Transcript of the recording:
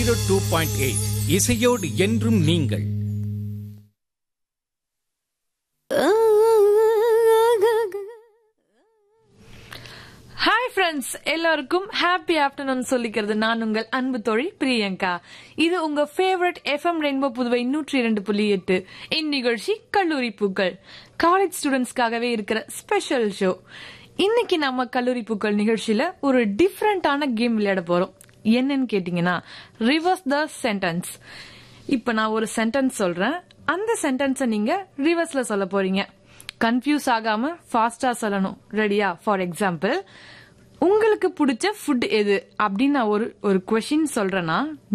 zero two point eight இசையோடு என்றும் நீங்கள் ஹாய் ஃப்ரெண்ட்ஸ் எல்லாருக்கும் ஹாப்பி ஆஃப்டர்நூன் சொல்லிக்கிறது நான் உங்கள் அன்பு தோழி பிரியங்கா இது உங்க ஃபேவரட் எஃப்எம் ரெயின்போ புதுவை நூற்றி இரண்டு புள்ளி எட்டு இந்நிகழ்ச்சி கல்லூரி பூக்கள் காலேஜ் ஸ்டூடெண்ட்ஸ்க்காகவே இருக்கிற ஸ்பெஷல் ஷோ இன்னைக்கு நம்ம கல்லூரி பூக்கள் நிகழ்ச்சியில ஒரு டிஃப்ரெண்டான கேம் விளையாட போறோம் என்னன்னு கேட்டீங்கன்னா ரிவர்ஸ் த சென்டென்ஸ் இப்ப நான் ஒரு சென்டென்ஸ் சொல்றேன் அந்த சென்டென்ஸை நீங்க ரிவர்ஸ்ல சொல்ல போறீங்க கன்ஃபியூஸ் ஆகாம ஃபாஸ்டா சொல்லணும் ரெடியா ஃபார் எக்ஸாம்பிள் உங்களுக்கு பிடிச்ச ஃபுட் எது அப்படின்னு நான் ஒரு ஒரு கொஷின் சொல்றேன்னா